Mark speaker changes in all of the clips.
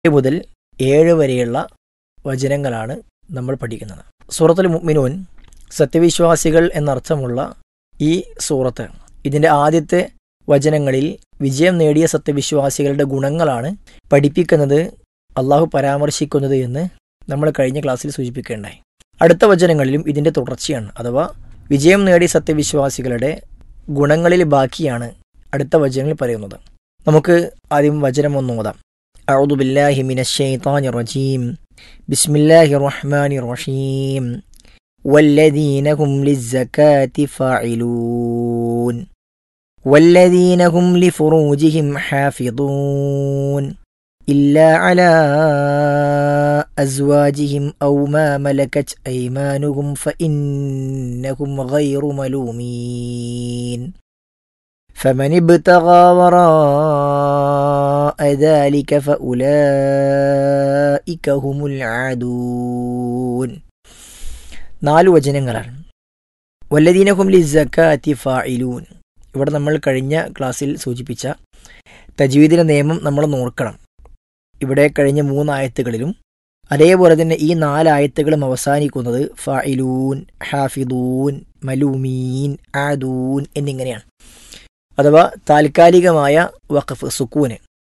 Speaker 1: മുതൽ ഏഴ് വരെയുള്ള വചനങ്ങളാണ് നമ്മൾ പഠിക്കുന്നത് സൂറത്തുൽ മുഅ്മിനൂൻ സത്യവിശ്വാസികൾ എന്നർത്ഥമുള്ള ഈ സൂറത്ത് ഇതിൻ്റെ ആദ്യത്തെ വചനങ്ങളിൽ വിജയം നേടിയ സത്യവിശ്വാസികളുടെ ഗുണങ്ങളാണ് പഠിപ്പിക്കുന്നത് അള്ളാഹു പരാമർശിക്കുന്നത് എന്ന് നമ്മൾ കഴിഞ്ഞ ക്ലാസ്സിൽ സൂചിപ്പിക്കേണ്ടായി അടുത്ത വചനങ്ങളിലും ഇതിൻ്റെ തുടർച്ചയാണ് അഥവാ വിജയം നേടിയ സത്യവിശ്വാസികളുടെ ഗുണങ്ങളിൽ ബാക്കിയാണ് അടുത്ത വചനങ്ങളിൽ പറയുന്നത് നമുക്ക് ആദ്യം വചനം ഒന്ന് നോതാം أعوذ بالله من الشيطان الرجيم بسم الله الرحمن الرحيم والذين هم للزكاة فاعلون والذين هم لفروجهم حافظون إلا على أزواجهم أو ما ملكت أيمانهم فإنهم غير ملومين فمن ابتغى وراء ذلك فأولئك هم العادون നാല് വചനങ്ങളാണ് വല്ലദീനഹും ലി സക്കാത്തി ഫായിലൂൻ ഇവിടെ നമ്മൾ കഴിഞ്ഞ ക്ലാസ്സിൽ സൂചിപ്പിച്ച തജ്വീദിന്റെ നിയമം നമ്മൾ നോക്കണം ഇവിടെ കഴിഞ്ഞ മൂന്നായത്തുകളിലും അതേപോലെ തന്നെ ഈ നാലായത്തുകളും അവസാനിക്കുന്നത് ഫായിലൂൻ ഹാഫിദൂൻ മലൂമീൻ ആദൂൻ എന്നിങ്ങനെയാണ് അഥവാ താൽക്കാലികമായ വഖഫ് സുക്കൂന്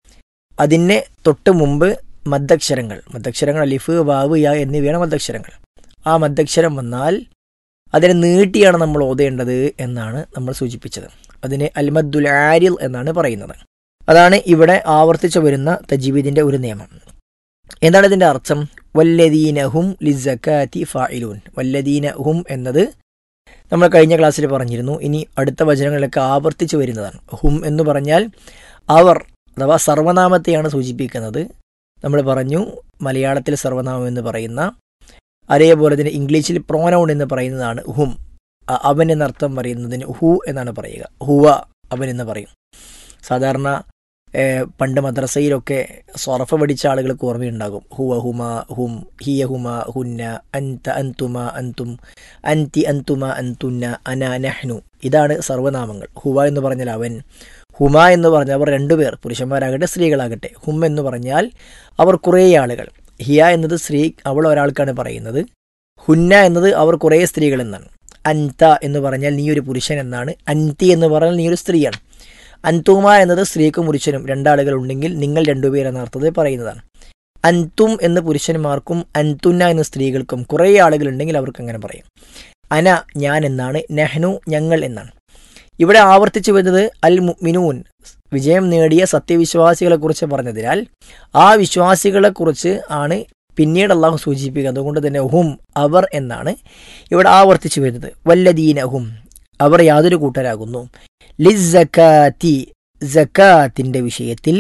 Speaker 1: അതിന് തൊട്ട് മുമ്പ് മദ്ദക്ഷരങ്ങൾ മദ്ദക്ഷരങ്ങൾ അലിഫ് വാവ് യ എന്നിവയാണ് മദ്ദക്ഷരങ്ങൾ ആ മദ്ദക്ഷരം വന്നാൽ അതിനെ നീട്ടിയാണ് നമ്മൾ ഓതേണ്ടത് എന്നാണ് നമ്മൾ സൂചിപ്പിച്ചത് അതിന് അൽമദ്ദുൽ ആരിൽ എന്നാണ് പറയുന്നത് അതാണ് ഇവിടെ ആവർത്തിച്ചു വരുന്ന തജീബിദിന്റെ ഒരു നിയമം എന്താണ് ഇതിന്റെ അർത്ഥം വല്ലദീനഹും ലിസക്കാത്തി ഫായിലൂൻ വല്ലദീനഹും എന്നത് നമ്മൾ കഴിഞ്ഞ ക്ലാസ്സിൽ പറഞ്ഞിരുന്നു ഇനി അടുത്ത വചനങ്ങളിലൊക്കെ ആവർത്തിച്ചു വരുന്നതാണ് ഹും എന്ന് പറഞ്ഞാൽ അവർ അഥവാ സർവനാമത്തെയാണ് സൂചിപ്പിക്കുന്നത് നമ്മൾ പറഞ്ഞു മലയാളത്തിൽ സർവനാമം എന്ന് പറയുന്ന അതേപോലെ തന്നെ ഇംഗ്ലീഷിൽ പ്രോനൗൺ എന്ന് പറയുന്നതാണ് ഹും അവൻ എന്നർത്ഥം പറയുന്നതിന് ഹു എന്നാണ് പറയുക ഹുവ അവൻ എന്ന് പറയും സാധാരണ പണ്ട് മദ്രസയിലൊക്കെ സൊറഫ പഠിച്ച ആളുകൾക്ക് ഓർമ്മയുണ്ടാകും ഹുവ ഹുമ ഹും ഹിയ ഹുമ ഹുന്ന അൻത അൻതുമ അൻതും അൻതി അൻതുമ അൻതുന്ന അന നഹ്നു ഇതാണ് സർവനാമങ്ങൾ ഹുവ എന്ന് പറഞ്ഞാൽ അവൻ ഹുമ എന്ന് പറഞ്ഞാൽ അവർ രണ്ടുപേർ പുരുഷന്മാരാകട്ടെ സ്ത്രീകളാകട്ടെ ഹും എന്ന് പറഞ്ഞാൽ അവർ കുറേ ആളുകൾ ഹിയ എന്നത് സ്ത്രീ അവൾ ഒരാൾക്കാണ് പറയുന്നത് ഹുന്ന എന്നത് അവർ കുറേ സ്ത്രീകൾ എന്നാണ് അൻത എന്ന് പറഞ്ഞാൽ നീ ഒരു പുരുഷൻ എന്നാണ് അൻതി എന്ന് പറഞ്ഞാൽ നീ ഒരു സ്ത്രീയാണ് അൻതുമ എന്നത് സ്ത്രീക്കും പുരുഷനും രണ്ടാളുകൾ ഉണ്ടെങ്കിൽ നിങ്ങൾ രണ്ടുപേർ എന്ന അർത്ഥത്തിൽ പറയുന്നതാണ് അൻതും എന്ന് പുരുഷന്മാർക്കും അൻതുന്ന എന്ന സ്ത്രീകൾക്കും കുറേ ആളുകൾ ഉണ്ടെങ്കിൽ അവർക്ക് അങ്ങനെ പറയും അന ഞാൻ എന്നാണ് നെഹ്നു ഞങ്ങൾ എന്നാണ് ഇവിടെ ആവർത്തിച്ചു വരുന്നത് അൽ മുഅ്മിനൂൻ വിജയം നേടിയ സത്യവിശ്വാസികളെ കുറിച്ച് പറഞ്ഞതിനാൽ ആ വിശ്വാസികളെ കുറിച്ച് ആണ് പിന്നീട് അള്ളാഹു സൂചിപ്പിക്കുന്നത് അതുകൊണ്ട് തന്നെ ഹും അവർ എന്നാണ് ഇവിടെ ആവർത്തിച്ചു വരുന്നത് വല്ലദീന ഹും അവർ യാതൊരു കൂട്ടരാകുന്നു ലിസക്കാത്തി ജക്കാത്തിന്റെ വിഷയത്തിൽ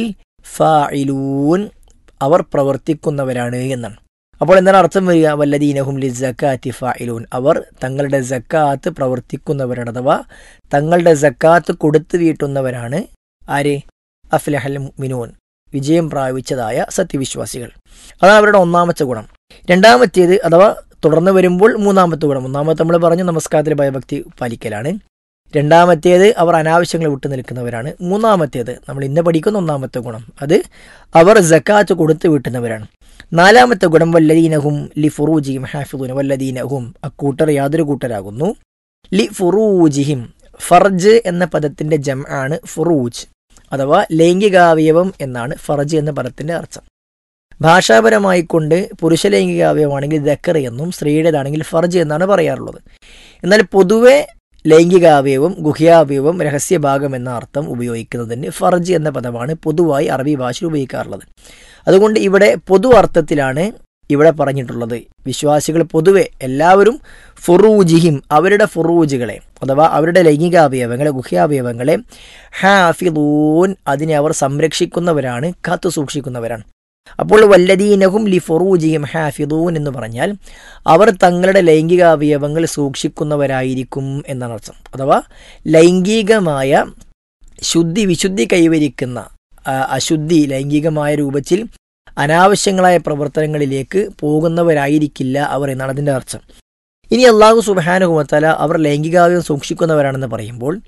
Speaker 1: ഫായിലൂൻ അവർ പ്രവർത്തിക്കുന്നവരാണ് എന്നാണ് അപ്പോൾ എന്താണ് അർത്ഥം വരിക വല്ലദീനഹും ലി ജക്കാത്തി ഫായിലൂൻ അവർ തങ്ങളുടെ ജക്കാത്ത് പ്രവർത്തിക്കുന്നവരാണ് അഥവാ തങ്ങളുടെ ജക്കാത്ത് കൊടുത്തു വീട്ടുന്നവരാണ് ആര് അഫ്ലഹൽ മിനൂൻ വിജയം പ്രാപിച്ചതായ സത്യവിശ്വാസികൾ അതാണ് അവരുടെ ഒന്നാമത്തെ ഗുണം രണ്ടാമത്തേത് അഥവാ തുടർന്ന് വരുമ്പോൾ മൂന്നാമത്തെ ഗുണം ഒന്നാമത്തെ നമ്മൾ പറഞ്ഞു നമസ്കാരത്തിൽ ഭയഭക്തി പാലിക്കലാണ് രണ്ടാമത്തേത് അവർ അനാവശ്യങ്ങൾ വിട്ടു നിൽക്കുന്നവരാണ് മൂന്നാമത്തേത് നമ്മൾ ഇന്ന് പഠിക്കുന്ന ഒന്നാമത്തെ ഗുണം അത് അവർ ജക്കാത്ത് കൊടുത്തു വീട്ടുന്നവരാണ് നാലാമത്തെ ഗുണം വല്ലദീനഹും ലി ഫുറൂജിഹിം ഹാഫിദൂന വല്ലദീനഹും അക്കൂട്ടർ യാതൊരു കൂട്ടരാകുന്നു ലി ഫുറൂജിഹിം ഫർജ് എന്ന പദത്തിന്റെ ജം ആണ് ഫുറൂജ് അഥവാ ലൈംഗികാവയവം എന്നാണ് ഫർജ് എന്ന പദത്തിന്റെ അർത്ഥം ഭാഷാപരമായി കൊണ്ട് പുരുഷ ലൈംഗികാവയവമാണെങ്കിൽ ദക്കർ എന്നും സ്ത്രീയുടേതാണെങ്കിൽ ഫർജ് എന്നാണ് പറയാറുള്ളത് എന്നാൽ പൊതുവെ ലൈംഗികാവയവം ഗുഹ്യാവയവം രഹസ്യഭാഗം എന്ന അർത്ഥം ഉപയോഗിക്കുന്നതിന് ഫർജ് എന്ന പദമാണ് പൊതുവായി അറബി ഭാഷയിൽ ഉപയോഗിക്കാറുള്ളത് അതുകൊണ്ട് ഇവിടെ പൊതു അർത്ഥത്തിലാണ് ഇവിടെ പറഞ്ഞിട്ടുള്ളത് വിശ്വാസികൾ പൊതുവെ എല്ലാവരും ഫുറൂജിഹിം അവരുടെ ഫുറൂജുകളെ അഥവാ അവരുടെ ലൈംഗികാവയവങ്ങളെ ഗുഹ്യാവയവങ്ങളെ ഹാഫിദൂൻ അതിനെ അവർ സംരക്ഷിക്കുന്നവരാണ് കാത്തു സൂക്ഷിക്കുന്നവരാണ് അപ്പോൾ വല്ലദീനഹും ലി ഫുറൂജിഹിം ഹാഫിദൂൻ എന്ന് പറഞ്ഞാൽ അവർ തങ്ങളുടെ ലൈംഗികാവയവങ്ങൾ സൂക്ഷിക്കുന്നവരായിരിക്കും എന്നാണ് അർത്ഥം അഥവാ ലൈംഗികമായ ശുദ്ധി വിശുദ്ധി കൈവരിക്കുന്ന അശുദ്ധി ലൈംഗികമായ രൂപത്തിൽ അനാവശ്യങ്ങളായ പ്രവർത്തനങ്ങളിലേക്ക് പോകുന്നവരായിരിക്കില്ല അവർ എന്നാണ് അതിൻ്റെ അർത്ഥം ഇനി അള്ളാഹു സുബാനുഹുമത്തല അവർ ലൈംഗികാവയം സൂക്ഷിക്കുന്നവരാണെന്ന് പറയുമ്പോൾ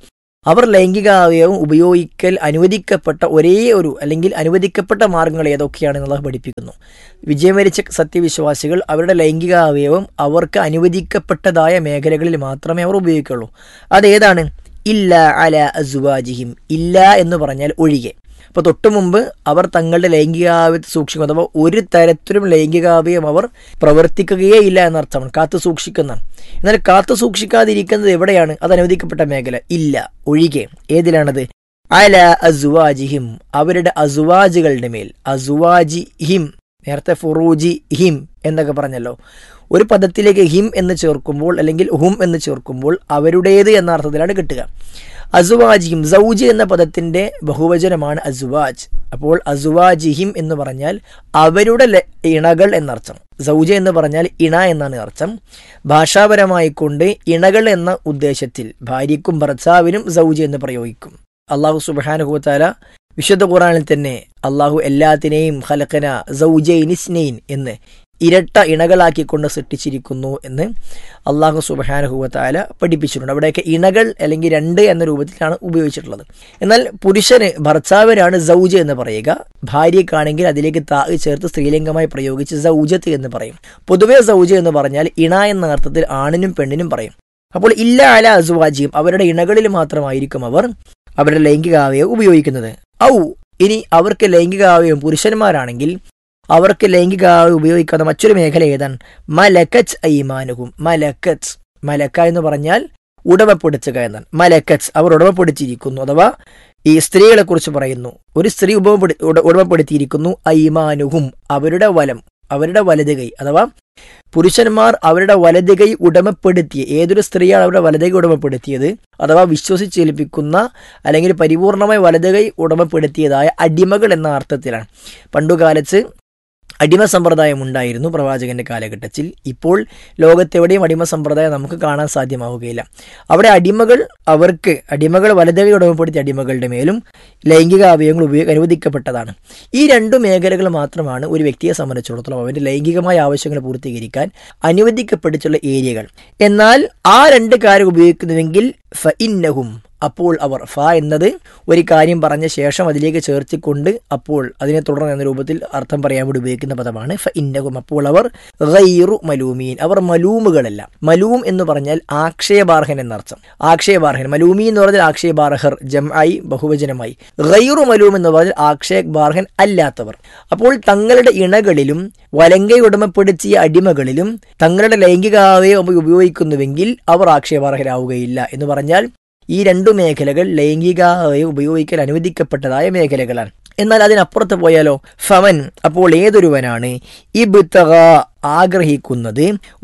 Speaker 1: അവർ ലൈംഗികാവയവം ഉപയോഗിക്കൽ അനുവദിക്കപ്പെട്ട ഒരേ ഒരു അല്ലെങ്കിൽ അനുവദിക്കപ്പെട്ട മാർഗങ്ങൾ ഏതൊക്കെയാണെന്നുള്ളത് പഠിപ്പിക്കുന്നു വിജയം വരിച്ച സത്യവിശ്വാസികൾ അവരുടെ ലൈംഗികാവയവം അവർക്ക് അനുവദിക്കപ്പെട്ടതായ മേഖലകളിൽ മാത്രമേ അവർ ഉപയോഗിക്കുള്ളൂ അതേതാണ് ഇല്ല അല അസുവാജിഹിം ഇല്ല എന്ന് പറഞ്ഞാൽ ഒഴികെ അപ്പോൾ തൊട്ടു മുമ്പ് അവർ തങ്ങളുടെ ലൈംഗികാവയത്തെ സൂക്ഷിക്കും അഥവാ ഒരു തരത്തിലും ലൈംഗികാവയം അവർ പ്രവർത്തിക്കുകയേ ഇല്ല എന്നർത്ഥമാണ് കാത്തു സൂക്ഷിക്കുന്നതാണ് എന്നാൽ കാത്തു സൂക്ഷിക്കാതിരിക്കുന്നത് എവിടെയാണ് അത് അനുവദിക്കപ്പെട്ട മേഖല ഇല്ല ഒഴികെ ഏതിലാണത് അല അസുവാജിഹിം അവരുടെ അസുവാജുകളുടെ മേൽ അസുവാജി ഹിം നേരത്തെ ഫുറൂജി ഹിം എന്നൊക്കെ പറഞ്ഞല്ലോ ഒരു പദത്തിലേക്ക് ഹിം എന്ന് ചേർക്കുമ്പോൾ അല്ലെങ്കിൽ ഹും എന്ന് ചേർക്കുമ്പോൾ അവരുടേത് എന്ന അർത്ഥത്തിലാണ് കിട്ടുക അസുവാജിഹിം സൗജ് എന്ന പദത്തിന്റെ ബഹുവചനമാണ് അസുവാജ് അപ്പോൾ അസുവാജിഹിം എന്ന് പറഞ്ഞാൽ അവരുടെ ഇണകൾ എന്നർത്ഥം സൗജ എന്ന് പറഞ്ഞാൽ ഇണ എന്നാണ് അർത്ഥം ഭാഷാപരമായി കൊണ്ട് ഇണകൾ എന്ന ഉദ്ദേശത്തിൽ ഭാര്യയ്ക്കും ഭർത്താവിനും സൗജ എന്ന് പ്രയോഗിക്കും അള്ളാഹു സുബാനുഹുത്താല വിശുദ്ധ ഖുറാനിൽ തന്നെ അള്ളാഹു എല്ലാത്തിനെയും ഖലഖന സൗജൈനിസ്നെയിൻ എന്ന് ഇരട്ട ഇണകളാക്കിക്കൊണ്ട് സൃഷ്ടിച്ചിരിക്കുന്നു എന്ന് അള്ളാഹു സുബാനുഹുവത്താല പഠിപ്പിച്ചിട്ടുണ്ട് അവിടെയൊക്കെ ഇണകൾ അല്ലെങ്കിൽ രണ്ട് എന്ന രൂപത്തിലാണ് ഉപയോഗിച്ചിട്ടുള്ളത് എന്നാൽ പുരുഷന് ഭർത്താവിനാണ് സൗജ എന്ന് പറയുക ഭാര്യക്കാണെങ്കിൽ അതിലേക്ക് താ ചേർത്ത് സ്ത്രീലിംഗമായി പ്രയോഗിച്ച് സൗജത്ത് എന്ന് പറയും പൊതുവെ സൗജ എന്ന് പറഞ്ഞാൽ ഇണ എന്ന അർത്ഥത്തിൽ ആണിനും പെണ്ണിനും പറയും അപ്പോൾ ഇല്ല അല അസുവാജിയും അവരുടെ ഇണകളിൽ മാത്രമായിരിക്കും അവർ അവരുടെ ലൈംഗികാവയം ഉപയോഗിക്കുന്നത് ഔ ഇനി അവർക്ക് ലൈംഗികാവയം പുരുഷന്മാരാണെങ്കിൽ അവർക്ക് ലൈംഗികാവയം ഉപയോഗിക്കാത്ത മറ്റൊരു മേഖല ഏതാണ് മലക്കച്ച് ഐമാനുകും മലക്കച്ച് മലക്ക എന്ന് പറഞ്ഞാൽ ഉടമപ്പെടുത്തുക എന്നാണ് മലക്കച്ച് അവർ ഉടമപ്പെടുത്തിയിരിക്കുന്നു അഥവാ ഈ സ്ത്രീകളെ കുറിച്ച് പറയുന്നു ഒരു സ്ത്രീ ഉപമപ്പെടു ഉടമപ്പെടുത്തിയിരിക്കുന്നു ഐമാനുഹും അവരുടെ വലം അവരുടെ വലത് കൈ അഥവാ പുരുഷന്മാർ അവരുടെ വലത് കൈ ഉടമപ്പെടുത്തിയ ഏതൊരു സ്ത്രീയാണ് അവരുടെ വലത് കൈ ഉടമപ്പെടുത്തിയത് അഥവാ വിശ്വസിച്ചേൽപ്പിക്കുന്ന അല്ലെങ്കിൽ പരിപൂർണമായി വലത് കൈ ഉടമപ്പെടുത്തിയതായ അടിമകൾ എന്ന അർത്ഥത്തിലാണ് പണ്ടുകാലത്ത് അടിമ സമ്പ്രദായം ഉണ്ടായിരുന്നു പ്രവാചകന്റെ കാലഘട്ടത്തിൽ ഇപ്പോൾ ലോകത്തെവിടെയും അടിമ സമ്പ്രദായം നമുക്ക് കാണാൻ സാധ്യമാവുകയില്ല അവിടെ അടിമകൾ അവർക്ക് അടിമകൾ വലതവി ഉടമപ്പെടുത്തിയ അടിമകളുടെ മേലും ലൈംഗിക അവയവങ്ങൾ ഉപയോഗ അനുവദിക്കപ്പെട്ടതാണ് ഈ രണ്ടു മേഖലകൾ മാത്രമാണ് ഒരു വ്യക്തിയെ സംബന്ധിച്ചിടത്തോളം അവന്റെ ലൈംഗികമായ ആവശ്യങ്ങൾ പൂർത്തീകരിക്കാൻ അനുവദിക്കപ്പെട്ടിട്ടുള്ള ഏരിയകൾ എന്നാൽ ആ രണ്ട് കാര്യം ഉപയോഗിക്കുന്നുവെങ്കിൽ ഫ ഇന്നഹും അപ്പോൾ അവർ ഫ എന്നത് ഒരു കാര്യം പറഞ്ഞ ശേഷം അതിലേക്ക് ചേർത്തിക്കൊണ്ട് അപ്പോൾ അതിനെ തുടർന്ന് എന്ന രൂപത്തിൽ അർത്ഥം പറയാൻ വേണ്ടി ഉപയോഗിക്കുന്ന പദമാണ് ഫ ഇന്നകും അപ്പോൾ അവർ ഗൈറു മലൂമീൻ അവർ മലൂമുകളല്ല മലൂം എന്ന് പറഞ്ഞാൽ ആക്ഷേപാർഹൻ എന്നർത്ഥം ആക്ഷേപാർഹൻ മലൂമി എന്ന് പറഞ്ഞാൽ ആക്ഷേപാർഹർ ജം ആയി ബഹുവചനമായി ഗൈറു മലൂം എന്ന് പറഞ്ഞാൽ ആക്ഷേപാർഹൻ അല്ലാത്തവർ അപ്പോൾ തങ്ങളുടെ ഇണകളിലും വലങ്കൈ ഉടമപ്പെടുത്തിയ അടിമകളിലും തങ്ങളുടെ ലൈംഗികാവയം ഉപയോഗിക്കുന്നുവെങ്കിൽ അവർ ആക്ഷേപാർഹരാവുകയില്ല എന്ന് പറഞ്ഞാൽ ഈ രണ്ടു മേഖലകൾ ലൈംഗികാവയം ഉപയോഗിക്കാൻ അനുവദിക്കപ്പെട്ടതായ മേഖലകളാണ് എന്നാൽ അതിനപ്പുറത്ത് പോയാലോ ഫവൻ അപ്പോൾ ഏതൊരുവനാണ് ഇബ്തഗ ആഗ്രഹിക്കുന്നത്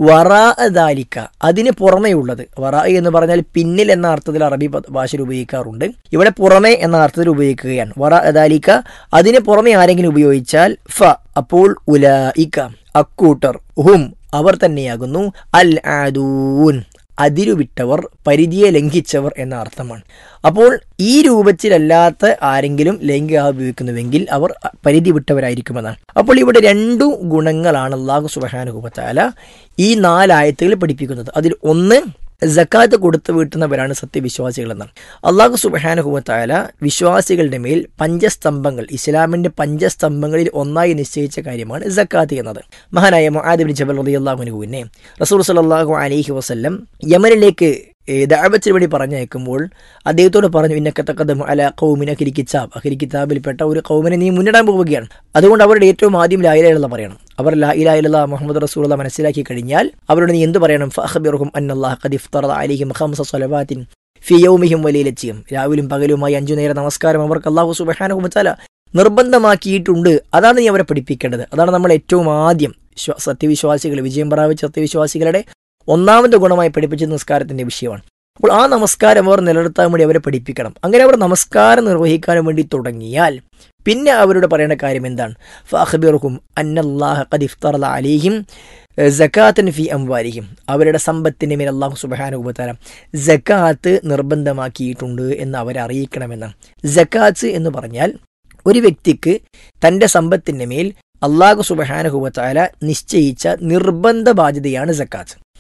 Speaker 1: വറാദാലിക്ക അതിന് പുറമെയുള്ളത് വറ എന്ന് പറഞ്ഞാൽ പിന്നിൽ എന്ന അർത്ഥത്തിൽ അറബി ഭാഷയിൽ ഉപയോഗിക്കാറുണ്ട് ഇവിടെ പുറമെ എന്ന അർത്ഥത്തിൽ ഉപയോഗിക്കുകയാണ് വറ അദാലിക്ക അതിന് പുറമെ ആരെങ്കിലും ഉപയോഗിച്ചാൽ ഫ അപ്പോൾ ഉലായിക്ക അക്കൂട്ടർ ഹും അവർ തന്നെയാകുന്നു അൽ ആദൂൻ അതിരുവിട്ടവർ പരിധിയെ ലംഘിച്ചവർ എന്ന അർത്ഥമാണ് അപ്പോൾ ഈ രൂപത്തിലല്ലാത്ത ആരെങ്കിലും ലൈംഗിക ഉപയോഗിക്കുന്നുവെങ്കിൽ അവർ പരിധി വിട്ടവരായിരിക്കുമെന്നാണ് അപ്പോൾ ഇവിടെ രണ്ടു ഗുണങ്ങളാണ് അള്ളാഹു സുബഹാനുഭവത്താല ഈ നാലായത്തുകൾ പഠിപ്പിക്കുന്നത് അതിൽ ഒന്ന് ജക്കാത്ത് കൊടുത്തു വീട്ടുന്നവരാണ് സത്യവിശ്വാസികൾ എന്നാണ് അള്ളാഹു സുബഹാനുഹുവത്തായ വിശ്വാസികളുടെ മേൽ പഞ്ചസ്തംഭങ്ങൾ ഇസ്ലാമിന്റെ പഞ്ചസ്തംഭങ്ങളിൽ ഒന്നായി നിശ്ചയിച്ച കാര്യമാണ് ജക്കാത്ത് എന്നത് മഹാനായ മൊഹാദിബിൻ ജബൽ റതി അള്ളാഹുനുഹുവിനെ റസൂർ സലാഹു അലഹി വസ്ല്ലം യമനിലേക്ക് ദാപത്തിന് വേണ്ടി പറഞ്ഞയക്കുമ്പോൾ അദ്ദേഹത്തോട് പറഞ്ഞു ഇന്നക്കത്തക്കതും അല കൗമിൻ അഖിരി കിതാബ് അഖിരി കിതാബിൽപ്പെട്ട ഒരു കൗമിനെ നീ മുന്നിടാൻ പോവുകയാണ് അതുകൊണ്ട് അവരുടെ ഏറ്റവും ആദ്യം ലായിലുള്ള പറയണം അവർ ലാ ഇലായില്ല മുഹമ്മദ് റസൂള്ള മനസ്സിലാക്കി കഴിഞ്ഞാൽ അവരോട് നീ എന്ത് പറയണം ഫഹബിറുഹും അന്നല്ലാഹ് ഖദിഫ്തറ അലിഹിം ഖംസ സ്വലവാത്തിൻ ഫിയൗമിഹിം വലിയ ലക്ഷ്യം രാവിലും പകലുമായി അഞ്ചു നേരം നമസ്കാരം അവർക്ക് അള്ളാഹു സുബഹാനുഹുമത്താല നിർബന്ധമാക്കിയിട്ടുണ്ട് അതാണ് നീ അവരെ പഠിപ്പിക്കേണ്ടത് അതാണ് നമ്മൾ ഏറ്റവും ആദ്യം സത്യവിശ്വാസികൾ വിജയം പ്രാപിച്ച സത്യവിശ്വാസികളുടെ ഒന്നാമത്തെ ഗുണമായി പഠിപ്പിച്ച നിസ്കാരത്തിന്റെ വിഷയമാണ് അപ്പോൾ ആ നമസ്കാരം അവർ നിലനിർത്താൻ വേണ്ടി അവരെ പഠിപ്പിക്കണം അങ്ങനെ അവർ നമസ്കാരം നിർവഹിക്കാൻ വേണ്ടി തുടങ്ങിയാൽ പിന്നെ അവരോട് പറയേണ്ട കാര്യം എന്താണ് ഫാഹബിറുഹും അന്നല്ലാഹ് ഖദിഫ്തറ അലിഹിം ജക്കാത്തൻ ഫി അംവാലിഹിം അവരുടെ സമ്പത്തിന് മേൽ അള്ളാഹു സുബാനുപതാരം ജക്കാത്ത് നിർബന്ധമാക്കിയിട്ടുണ്ട് എന്ന് അവരെ അറിയിക്കണമെന്നാണ് ജക്കാത്ത് എന്ന് പറഞ്ഞാൽ ഒരു വ്യക്തിക്ക് തൻ്റെ സമ്പത്തിൻ്റെ മേൽ അള്ളാഹു സുബഹാനുഹുവത്തായ നിശ്ചയിച്ച നിർബന്ധ ബാധ്യതയാണ് ജക്കാത്ത്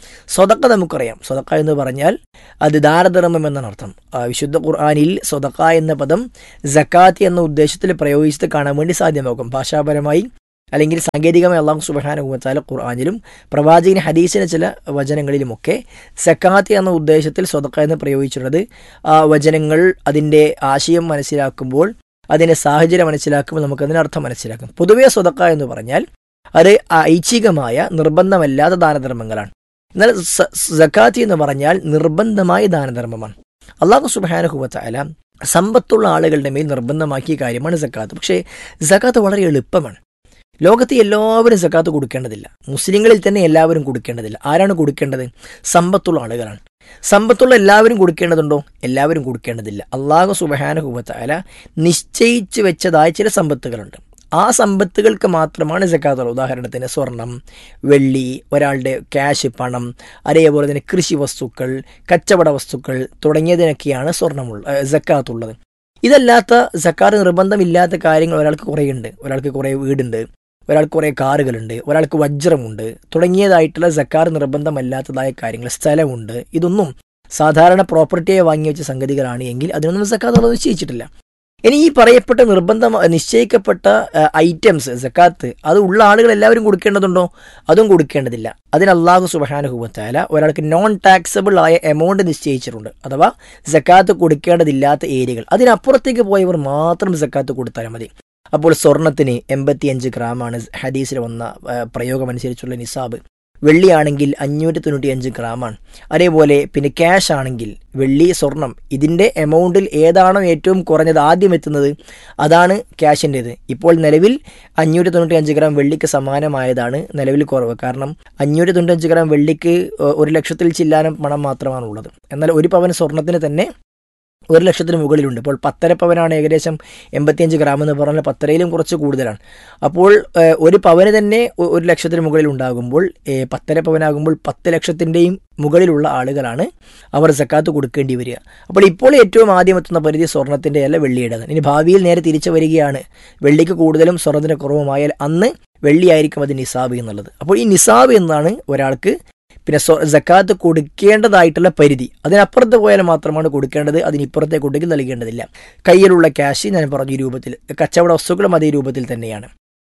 Speaker 1: സ്വതക്ക നമുക്കറിയാം സ്വതക്ക എന്ന് പറഞ്ഞാൽ അത് ദാരധർമ്മം എന്നാണ് അർത്ഥം ആ, വിശുദ്ധ ഖുർആാനിൽ സ്വതക്ക എന്ന പദം ജക്കാത്ത് എന്ന ഉദ്ദേശത്തിൽ പ്രയോഗിച്ചത് കാണാൻ വേണ്ടി സാധ്യമാകും ഭാഷാപരമായി അല്ലെങ്കിൽ സാങ്കേതികമായി അള്ളാഹു സുബഹാനുഭവത്താല ഖുർആാനിലും പ്രവാചകൻ ഹദീസിലെ ചില വചനങ്ങളിലുമൊക്കെ സക്കാത്ത് എന്ന ഉദ്ദേശത്തിൽ സ്വതക്ക എന്ന് പ്രയോഗിച്ചിട്ടുള്ളത് ആ വചനങ്ങൾ അതിൻ്റെ ആശയം മനസ്സിലാക്കുമ്പോൾ അതിൻ്റെ സാഹചര്യം മനസ്സിലാക്കുമ്പോൾ നമുക്കതിന് അർത്ഥം മനസ്സിലാക്കും പൊതുവേ സ്വതക്ക എന്ന് പറഞ്ഞാൽ അത് ഐച്ഛികമായ നിർബന്ധമല്ലാത്ത ദാനധർമ്മങ്ങളാണ് എന്നാൽ സ- സക്കാത്ത് എന്ന് പറഞ്ഞാൽ നിർബന്ധമായ ദാനധർമ്മമാണ് അള്ളാഹു സുബാനുഹുവത്തായ സമ്പത്തുള്ള ആളുകളുടെ മേൽ നിർബന്ധമാക്കിയ കാര്യമാണ് സക്കാത്ത് പക്ഷേ സക്കാത്ത് വളരെ എളുപ്പമാണ് ലോകത്തെ എല്ലാവരും സക്കാത്ത് കൊടുക്കേണ്ടതില്ല മുസ്ലിങ്ങളിൽ തന്നെ എല്ലാവരും കൊടുക്കേണ്ടതില്ല ആരാണ് കൊടുക്കേണ്ടത് സമ്പത്തുള്ള ആളുകളാണ് സമ്പത്തുള്ള എല്ലാവരും കൊടുക്കേണ്ടതുണ്ടോ എല്ലാവരും കൊടുക്കേണ്ടതില്ല അള്ളാഹു സുബഹാനുഹുവത്തായ നിശ്ചയിച്ചു വെച്ചതായ ചില സമ്പത്തുകളുണ്ട് ആ സമ്പത്തുകൾക്ക് മാത്രമാണ് സക്കാത്തുള്ളത് ഉദാഹരണത്തിന് സ്വർണം വെള്ളി ഒരാളുടെ ക്യാഷ് പണം അതേപോലെ തന്നെ കൃഷി വസ്തുക്കൾ കച്ചവട വസ്തുക്കൾ തുടങ്ങിയതിനൊക്കെയാണ് സ്വർണ്ണമുള്ള ഏഹ് സക്കാത്തുള്ളത് ഇതല്ലാത്ത സക്കാത്ത് നിർബന്ധമില്ലാത്ത കാര്യങ്ങൾ ഒരാൾക്ക് കുറേയുണ്ട് ഒരാൾക്ക് കുറേ വീടുണ്ട് ഒരാൾക്ക് കുറേ കാറുകളുണ്ട് ഒരാൾക്ക് വജ്രമുണ്ട് തുടങ്ങിയതായിട്ടുള്ള സക്കാർ നിർബന്ധമല്ലാത്തതായ കാര്യങ്ങൾ സ്ഥലമുണ്ട് ഇതൊന്നും സാധാരണ പ്രോപ്പർട്ടിയെ വാങ്ങി വെച്ച സംഗതികളാണ് എങ്കിൽ അതിനൊന്നും സക്കാത്ത് അള്ളാഹു നിശ്ചയിച്ചിട്ടില്ല ഇനി ഈ പറയപ്പെട്ട നിർബന്ധം നിശ്ചയിക്കപ്പെട്ട ഐറ്റംസ് സക്കാത്ത് അത് ഉള്ള ആളുകൾ എല്ലാവരും കൊടുക്കേണ്ടതുണ്ടോ അതും കൊടുക്കേണ്ടതില്ല അതിന് അള്ളാഹു സുബഹാനുഭവത്തായ ഒരാൾക്ക് നോൺ ടാക്സബിൾ ആയ എമൗണ്ട് നിശ്ചയിച്ചിട്ടുണ്ട് അഥവാ സക്കാത്ത് കൊടുക്കേണ്ടതില്ലാത്ത ഏരിയകൾ അതിനപ്പുറത്തേക്ക് പോയവർ മാത്രം സക്കാത്ത് കൊടുത്താൽ മതി അപ്പോൾ സ്വർണത്തിന് എൺപത്തിയഞ്ച് ഗ്രാമാണ് ഹദീസിൽ വന്ന ആ, പ്രയോഗം അനുസരിച്ചുള്ള നിസാബ് വെള്ളിയാണെങ്കിൽ അഞ്ഞൂറ്റി തൊണ്ണൂറ്റിയഞ്ച് ഗ്രാമാണ് അതേപോലെ പിന്നെ ക്യാഷ് ആണെങ്കിൽ വെള്ളി സ്വർണം ഇതിൻ്റെ എമൗണ്ടിൽ ഏതാണോ ഏറ്റവും കുറഞ്ഞത് ആദ്യം എത്തുന്നത് അതാണ് ക്യാഷിൻ്റേത് ഇപ്പോൾ നിലവിൽ അഞ്ഞൂറ്റി തൊണ്ണൂറ്റിയഞ്ച് ഗ്രാം വെള്ളിക്ക് സമാനമായതാണ് നിലവിൽ കുറവ് കാരണം അഞ്ഞൂറ്റി തൊണ്ണൂറ്റഞ്ച് ഗ്രാം വെള്ളിക്ക് ഏഹ്, ഒരു ലക്ഷത്തിൽ ചില്ലാനം പണം മാത്രമാണ് ഉള്ളത് എന്നാൽ ഒരു പവൻ സ്വർണത്തിന് തന്നെ ഒരു ലക്ഷത്തിന് മുകളിലുണ്ട് ഇപ്പോൾ പത്തര പവനാണ് ഏകദേശം എൺപത്തിയഞ്ച് ഗ്രാം എന്ന് പറഞ്ഞാൽ പത്തരയിലും കുറച്ച് കൂടുതലാണ് അപ്പോൾ ഏഹ്, ഒരു പവന് തന്നെ ഒ- ഒരു ലക്ഷത്തിന് മുകളിൽ ഉണ്ടാകുമ്പോൾ ഏഹ്, പത്തര പവനാകുമ്പോൾ പത്ത് ലക്ഷത്തിൻ്റെയും മുകളിലുള്ള ആളുകളാണ് അവർ സക്കാത്ത് കൊടുക്കേണ്ടി വരിക അപ്പോൾ ഇപ്പോൾ ഏറ്റവും ആദ്യം എത്തുന്ന പരിധി സ്വർണത്തിൻ്റെ അല്ല വെള്ളിയുടേതാണ് ഇനി ഭാവിയിൽ നേരെ തിരിച്ചു വരികയാണ് വെള്ളിക്ക് കൂടുതലും സ്വർണത്തിന് കുറവുമായാൽ അന്ന് വെള്ളിയായിരിക്കും അത് നിസാബ് എന്നുള്ളത് അപ്പോൾ ഈ നിസാബ് എന്നാണ് ഒരാൾക്ക് പിന്നെ സ്വ ജക്കാത്ത് കൊടുക്കേണ്ടതായിട്ടുള്ള പരിധി അതിനപ്പുറത്ത് പോയാൽ മാത്രമാണ് കൊടുക്കേണ്ടത് അതിനിപ്പുറത്തേക്ക് ഉണ്ടെങ്കിൽ നൽകേണ്ടതില്ല കയ്യിലുള്ള ക്യാഷ് ഞാൻ പറഞ്ഞ ഈ രൂപത്തിൽ കച്ചവട വസ്തുക്കളും അതേ രൂപത്തിൽ തന്നെയാണ്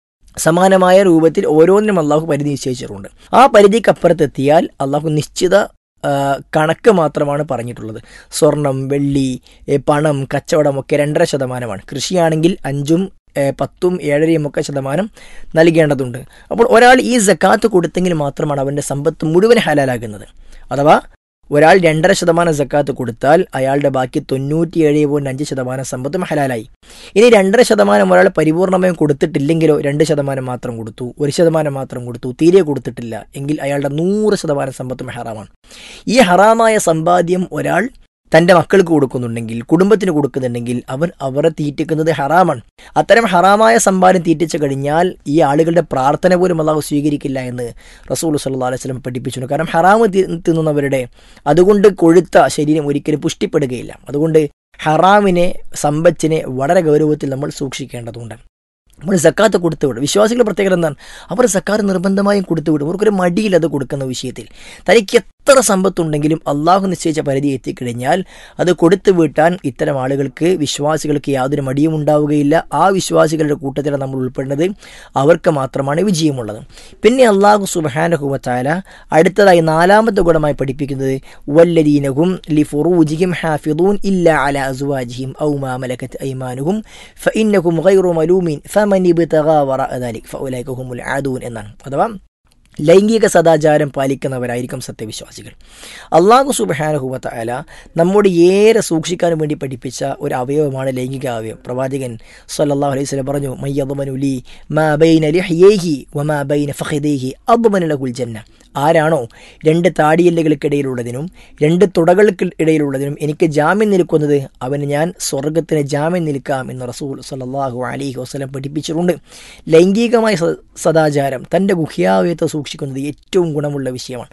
Speaker 1: സമാനമായ രൂപത്തിൽ ഓരോന്നിനും അള്ളാഹു പരിധി നിശ്ചയിച്ചിട്ടുണ്ട് ആ പരിധിക്കപ്പുറത്തെത്തിയാൽ അള്ളാഹു നിശ്ചിത ആ, കണക്ക് മാത്രമാണ് പറഞ്ഞിട്ടുള്ളത് സ്വർണം വെള്ളി ഏ, പണം കച്ചവടം ഒക്കെ രണ്ടര ശതമാനമാണ് കൃഷിയാണെങ്കിൽ അഞ്ചും ഏ, പത്തും ഏഴരയും ഒക്കെ ശതമാനം നൽകേണ്ടതുണ്ട് അപ്പോൾ ഒരാൾ ഈ സക്കാത്ത് കൊടുത്തെങ്കിൽ മാത്രമാണ് അവൻ്റെ സമ്പത്ത് മുഴുവൻ ഹലാലാകുന്നത് അഥവാ ഒരാൾ രണ്ടര ശതമാനം സക്കാത്ത് കൊടുത്താൽ അയാളുടെ ബാക്കി തൊണ്ണൂറ്റിയേഴ് പോയിന്റ് അഞ്ച് ശതമാനം സമ്പത്തും ഹലാലായി ഇനി രണ്ടര ശതമാനം ഒരാൾ പരിപൂർണമായും കൊടുത്തിട്ടില്ലെങ്കിലോ രണ്ട് ശതമാനം മാത്രം കൊടുത്തു ഒരു ശതമാനം മാത്രം കൊടുത്തു തീരെ കൊടുത്തിട്ടില്ല എങ്കിൽ അയാളുടെ നൂറ് ശതമാനം സമ്പത്തും ഹറാമാണ് ഈ ഹറാമായ സമ്പാദ്യം ഒരാൾ തൻ്റെ മക്കൾക്ക് കൊടുക്കുന്നുണ്ടെങ്കിൽ കുടുംബത്തിന് കൊടുക്കുന്നുണ്ടെങ്കിൽ അവൻ അവരെ തീറ്റിക്കുന്നത് ഹറാമാണ് അത്തരം ഹറാമായ സമ്പാദ്യം തീറ്റിച്ചു കഴിഞ്ഞാൽ ഈ ആളുകളുടെ പ്രാർത്ഥന പോലും അള്ളാഹു സ്വീകരിക്കില്ല എന്ന് റസൂൽ സല്ലാ അലൈഹി സ്വലം പഠിപ്പിച്ചിട്ടുണ്ട് കാരണം ഹറാമ് തി- തിന്നുന്നവരുടെ അതുകൊണ്ട് കൊഴുത്ത ശരീരം ഒരിക്കലും പുഷ്ടിപ്പെടുകയില്ല അതുകൊണ്ട് ഹറാമിനെ സമ്പത്തിനെ വളരെ ഗൗരവത്തിൽ നമ്മൾ സൂക്ഷിക്കേണ്ടതുണ്ട് നമ്മൾ സക്കാത്ത് കൊടുത്തുവിടും വിശ്വാസികളുടെ പ്രത്യേകത എന്താണ് അവർ സക്കാത്ത് നിർബന്ധമായും കൊടുത്തുവിടും അവർക്കൊരു മടിയില്ല അത് കൊടുക്കുന്ന വിഷയത്തിൽ തനിക്ക് എത്ര സമ്പത്തുണ്ടെങ്കിലും അള്ളാഹു നിശ്ചയിച്ച പരിധി എത്തിക്കഴിഞ്ഞാൽ അത് കൊടുത്തു വീട്ടാൻ ഇത്തരം ആളുകൾക്ക് വിശ്വാസികൾക്ക് യാതൊരു മടിയും ഉണ്ടാവുകയില്ല ആ വിശ്വാസികളുടെ കൂട്ടത്തിൽ നമ്മൾ ഉൾപ്പെടുന്നത് അവർക്ക് മാത്രമാണ് വിജയമുള്ളത് പിന്നെ അള്ളാഹു സുബാനഹുവത്തായ അടുത്തതായി നാലാമത്തെ ഗുണമായി പഠിപ്പിക്കുന്നത് വല്ലദീനഹും ലി ഫുറൂജിഹിം ഹാഫിദൂൻ ഇല്ല അല അസുവാജിഹിം ഔ മാ മലക്കത്ത് ഐമാനുഹും ഫഇന്നഹും ഗൈറു മലൂമിൻ ഫമൻ ഇബ്തഗാ വറഅ ദാലിക് ഫഉലൈക ഹുമുൽ ആദൂൻ എന്നാണ് അഥവാ ലൈംഗിക സദാചാരം പാലിക്കുന്നവരായിരിക്കും സത്യവിശ്വാസികൾ അള്ളാഹു സുബാനഹുവത്ത അല നമ്മോട് ഏറെ സൂക്ഷിക്കാൻ വേണ്ടി പഠിപ്പിച്ച ഒരു അവയവമാണ് ലൈംഗിക അവയവം പ്രവാചകൻ സല്ലല്ലാഹു അലൈഹി വസല്ലം പറഞ്ഞു മയ്യദ്മനുലി മാ ബൈന ലിഹ്യൈഹി വമാ ബൈന ഫഖിദൈഹി അദ്മന ലഹുൽ ജന്ന ആരാണോ രണ്ട് താടിയെല്ലുകൾക്കിടയിലുള്ളതിനും രണ്ട് തുടകൾക്ക് ഇടയിലുള്ളതിനും എനിക്ക് ജാമ്യം നിൽക്കുന്നത് അവന് ഞാൻ സ്വർഗത്തിന് ജാമ്യം നിൽക്കാം എന്ന് റസൂൽ സല്ലല്ലാഹു അലൈഹി വസല്ലം പഠിപ്പിച്ചിട്ടുണ്ട് ലൈംഗികമായ സ- സദാചാരം തൻ്റെ ഗുഹ്യാവയത്തെ സൂക്ഷിക്കുന്നത് ഏറ്റവും ഗുണമുള്ള വിഷയമാണ്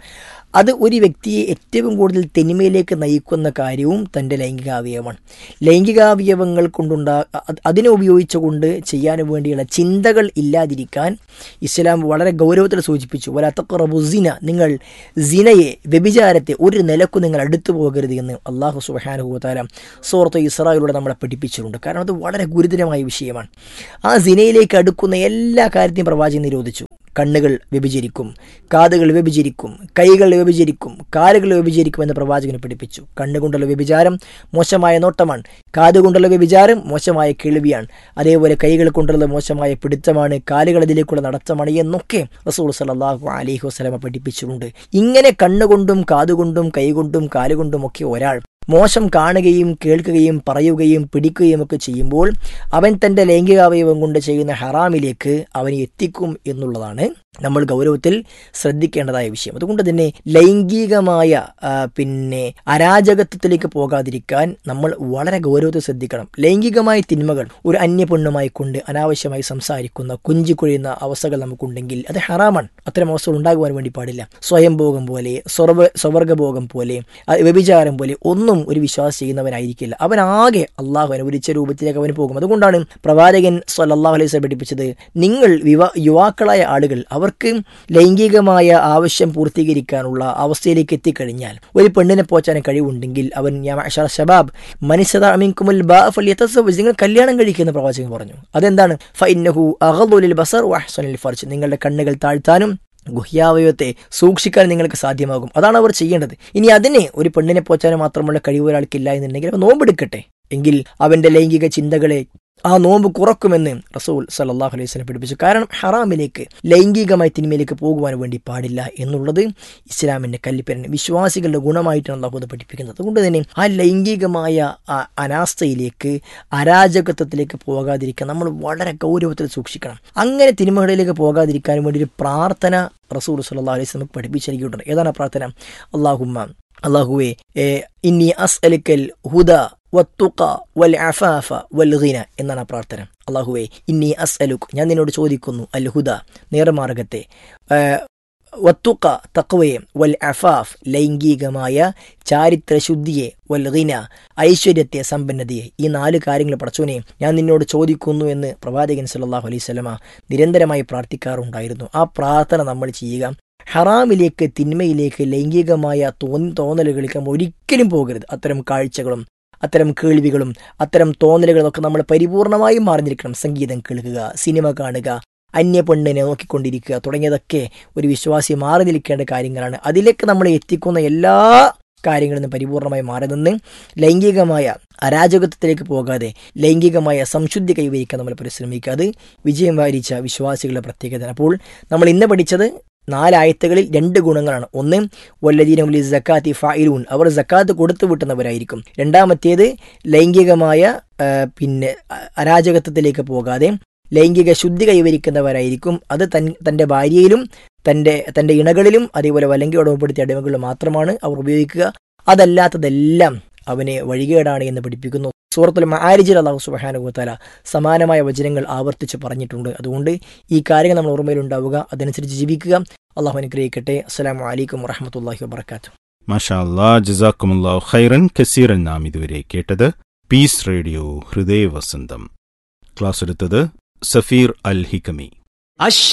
Speaker 1: അത് ഒരു വ്യക്തിയെ ഏറ്റവും കൂടുതൽ തെനിമയിലേക്ക് നയിക്കുന്ന കാര്യവും തൻ്റെ ലൈംഗികാവയവമാണ് ലൈംഗികാവയവങ്ങൾ കൊണ്ടുണ്ടാ അത് അതിനെ ഉപയോഗിച്ചുകൊണ്ട് ചെയ്യാൻ വേണ്ടിയുള്ള ചിന്തകൾ ഇല്ലാതിരിക്കാൻ ഇസ്ലാം വളരെ ഗൗരവത്തിൽ സൂചിപ്പിച്ചു വലാത്തക്കുറബുസിന നിങ്ങൾ സിനയെ വ്യഭിചാരത്തെ ഒരു നിലക്കു നിങ്ങൾ അടുത്തു പോകരുത് എന്ന് അള്ളാഹു സുബാനുഭൂത്താല സൂറത്ത് ഇസ്രായിലൂടെ നമ്മളെ പഠിപ്പിച്ചിട്ടുണ്ട് കാരണം അത് വളരെ ഗുരുതരമായ വിഷയമാണ് ആ സിനയിലേക്ക് അടുക്കുന്ന എല്ലാ കാര്യത്തെയും പ്രവാചകൻ നിരോധിച്ചു കണ്ണുകൾ വ്യഭിചരിക്കും കാതുകൾ വ്യഭിചരിക്കും കൈകൾ വ്യഭിചരിക്കും കാലുകൾ വ്യഭിചരിക്കും എന്ന് പ്രവാചകന് പഠിപ്പിച്ചു കണ്ണുകൊണ്ടുള്ള വ്യഭിചാരം മോശമായ നോട്ടമാണ് കാതുകൊണ്ടുള്ള വ്യഭിചാരം മോശമായ കേൾവിയാണ് അതേപോലെ കൈകൾ കൊണ്ടുള്ള മോശമായ പിടുത്തമാണ് കാലുകൾ അതിലേക്കുള്ള നടത്തമാണ് എന്നൊക്കെ റസൂൾ സലാഹു അലൈഹി വസ്ലമ പഠിപ്പിച്ചിട്ടുണ്ട് ഇങ്ങനെ കണ്ണുകൊണ്ടും കാതുകൊണ്ടും കൈകൊണ്ടും കാലുകൊണ്ടും ഒക്കെ ഒരാൾ മോശം കാണുകയും കേൾക്കുകയും പറയുകയും പിടിക്കുകയും ഒക്കെ ചെയ്യുമ്പോൾ അവൻ തൻ്റെ ലൈംഗികാവയവം കൊണ്ട് ചെയ്യുന്ന ഹറാമിലേക്ക് അവനെ എത്തിക്കും എന്നുള്ളതാണ് നമ്മൾ ഗൗരവത്തിൽ ശ്രദ്ധിക്കേണ്ടതായ വിഷയം അതുകൊണ്ട് തന്നെ ലൈംഗികമായ പിന്നെ അരാജകത്വത്തിലേക്ക് പോകാതിരിക്കാൻ നമ്മൾ വളരെ ഗൗരവത്തിൽ ശ്രദ്ധിക്കണം ലൈംഗികമായ തിന്മകൾ ഒരു അന്യ പെണ്ണുമായി കൊണ്ട് അനാവശ്യമായി സംസാരിക്കുന്ന കുഞ്ചിക്കുഴിയുന്ന അവസ്ഥകൾ നമുക്കുണ്ടെങ്കിൽ അത് ഹറാമാണ് അത്തരം അവസ്ഥകൾ ഉണ്ടാകുവാൻ വേണ്ടി പാടില്ല സ്വയംഭോഗം പോലെ സ്വർവ സ്വവർഗഭോഗം പോലെ വ്യഭിചാരം പോലെ ഒന്നും ഒരു വിശ്വാസം ചെയ്യുന്നവനായിരിക്കില്ല അവനാകെ അള്ളാഹു അനുവദിച്ച രൂപത്തിലേക്ക് അവന് പോകും അതുകൊണ്ടാണ് പ്രവാചകൻ സല്ലാഹു അലൈഹി സ്വലം പഠിപ്പിച്ചത് നിങ്ങൾ വിവാ യുവാക്കളായ ആളുകൾ അവർക്ക് ലൈംഗികമായ ആവശ്യം പൂർത്തീകരിക്കാനുള്ള അവസ്ഥയിലേക്ക് എത്തിക്കഴിഞ്ഞാൽ ഒരു പെണ്ണിനെ പോച്ചാൻ കഴിവുണ്ടെങ്കിൽ അവൻ ഷബാബ് മനുഷ്യതാമിൻകുമുൽ നിങ്ങൾ കല്യാണം കഴിക്കുന്ന പ്രവാചകൻ പറഞ്ഞു അതെന്താണ് ഫൈനഹു അഹദുലിൽ ബസർ വഹ്സനിൽ ഫർച്ച് നിങ്ങളുടെ കണ്ണുകൾ താഴ്ത്താനും ഗുഹ്യാവയവത്തെ സൂക്ഷിക്കാൻ നിങ്ങൾക്ക് സാധ്യമാകും അതാണ് അവർ ചെയ്യേണ്ടത് ഇനി അതിനെ ഒരു പെണ്ണിനെ പോച്ചാനും മാത്രമുള്ള കഴിവ് ഒരാൾക്കില്ല എന്നുണ്ടെങ്കിൽ അവൻ നോമ്പെടുക്കട്ടെ എങ്കിൽ അവന്റെ ലൈംഗിക ചിന്തകളെ ആ നോമ്പ് കുറക്കുമെന്ന് റസൂൽ സല്ലാഹു അലൈഹി സ്വലം പഠിപ്പിച്ചു കാരണം ഹറാമിലേക്ക് ലൈംഗികമായി തിന്മയിലേക്ക് പോകുവാൻ വേണ്ടി പാടില്ല എന്നുള്ളത് ഇസ്ലാമിന്റെ കല്ലിപ്പരൻ വിശ്വാസികളുടെ ഗുണമായിട്ടാണ് അള്ളാഹു പഠിപ്പിക്കുന്നത് അതുകൊണ്ട് തന്നെ ആ ലൈംഗികമായ അനാസ്ഥയിലേക്ക് അരാജകത്വത്തിലേക്ക് പോകാതിരിക്കാൻ നമ്മൾ വളരെ ഗൗരവത്തിൽ സൂക്ഷിക്കണം അങ്ങനെ തിന്മകളിലേക്ക് പോകാതിരിക്കാൻ വേണ്ടി ഒരു പ്രാർത്ഥന റസൂൽ സല്ലാ അലൈഹി സ്വലം പഠിപ്പിച്ചിരിക്കുന്നുണ്ട് ഏതാണ് പ്രാർത്ഥന അള്ളാഹുമ്മ അള്ളാഹുവെ ഇന്നി അസ് അലിക്കൽ ഹുദ വത്തുക വൽ അഫാഫ വൽ ഗിന എന്നാണ് പ്രാർത്ഥന അള്ളാഹുവെ ഇന്നി അസ് അലുക്ക് ഞാൻ നിന്നോട് ചോദിക്കുന്നു അൽ ഹുദ നേർമാർഗത്തെ വത്തുക തക്വയെ വൽ അഫാഫ് ലൈംഗികമായ ചാരിത്രശുദ്ധിയെ വൽ ഗിന ഐശ്വര്യത്തെ സമ്പന്നതയെ ഈ നാല് കാര്യങ്ങൾ പടച്ചോനെ ഞാൻ നിന്നോട് ചോദിക്കുന്നു എന്ന് പ്രവാചകൻ സല്ലാഹു അലൈഹി സ്വലമ നിരന്തരമായി പ്രാർത്ഥിക്കാറുണ്ടായിരുന്നു ആ പ്രാർത്ഥന നമ്മൾ ചെയ്യുക ഹറാമിലേക്ക് തിന്മയിലേക്ക് ലൈംഗികമായ തോന്നി തോന്നലുകളിലേക്ക് ഒരിക്കലും പോകരുത് അത്തരം കാഴ്ചകളും അത്തരം കേൾവികളും അത്തരം തോന്നലുകളും ഒക്കെ നമ്മൾ പരിപൂർണമായും മാറിഞ്ഞിരിക്കണം സംഗീതം കേൾക്കുക സിനിമ കാണുക അന്യ പെണ്ണിനെ നോക്കിക്കൊണ്ടിരിക്കുക തുടങ്ങിയതൊക്കെ ഒരു വിശ്വാസി മാറി നിൽക്കേണ്ട കാര്യങ്ങളാണ് അതിലേക്ക് നമ്മൾ എത്തിക്കുന്ന എല്ലാ കാര്യങ്ങളിൽ നിന്ന് പരിപൂർണമായി മാറി നിന്ന് ലൈംഗികമായ അരാജകത്വത്തിലേക്ക് പോകാതെ ലൈംഗികമായ സംശുദ്ധി കൈവരിക്കാൻ നമ്മൾ പരിശ്രമിക്കുക അത് വിജയം വാരിച്ച വിശ്വാസികളുടെ പ്രത്യേകത അപ്പോൾ നമ്മൾ ഇന്ന് പഠിച്ചത് നാലായത്തുകളിൽ രണ്ട് ഗുണങ്ങളാണ് ഒന്ന് വല്ലദീനുലി ജക്കാത്തി ഫായിലൂൻ അവർ ജക്കാത്ത് കൊടുത്തു വിട്ടുന്നവരായിരിക്കും രണ്ടാമത്തേത് ലൈംഗികമായ പിന്നെ അരാജകത്വത്തിലേക്ക് പോകാതെ ലൈംഗിക ശുദ്ധി കൈവരിക്കുന്നവരായിരിക്കും അത് തൻ തൻ്റെ ഭാര്യയിലും തൻ്റെ തൻ്റെ ഇണകളിലും അതേപോലെ വലങ്കി ഉടമപ്പെടുത്തിയ അടിമകളിലും മാത്രമാണ് അവർ ഉപയോഗിക്കുക അതല്ലാത്തതെല്ലാം അവനെ വഴികേടാണ് എന്ന് പഠിപ്പിക്കുന്നു സൂറത്തുൽ മാരിജിൽ അള്ളാഹു സുബാനുഭവത്തല സമാനമായ വചനങ്ങൾ ആവർത്തിച്ച് പറഞ്ഞിട്ടുണ്ട് അതുകൊണ്ട് ഈ കാര്യങ്ങൾ നമ്മൾ ഓർമ്മയിലുണ്ടാവുക അതനുസരിച്ച് ജീവിക്കുക അള്ളാഹു അനുഗ്രഹിക്കട്ടെ അസ്സാം വലൈക്കും വറഹമത്തല്ലാഹി വാബർക്കാത്തു
Speaker 2: മാഷാ അല്ലാ ജസാക്കുമുല്ലാ ഖൈറൻ കസീറൻ നാം ഇതുവരെ കേട്ടത് പീസ് റേഡിയോ ഹൃദയ വസന്തം ക്ലാസ് എടുത്തത് സഫീർ അൽ ഹിക്കമി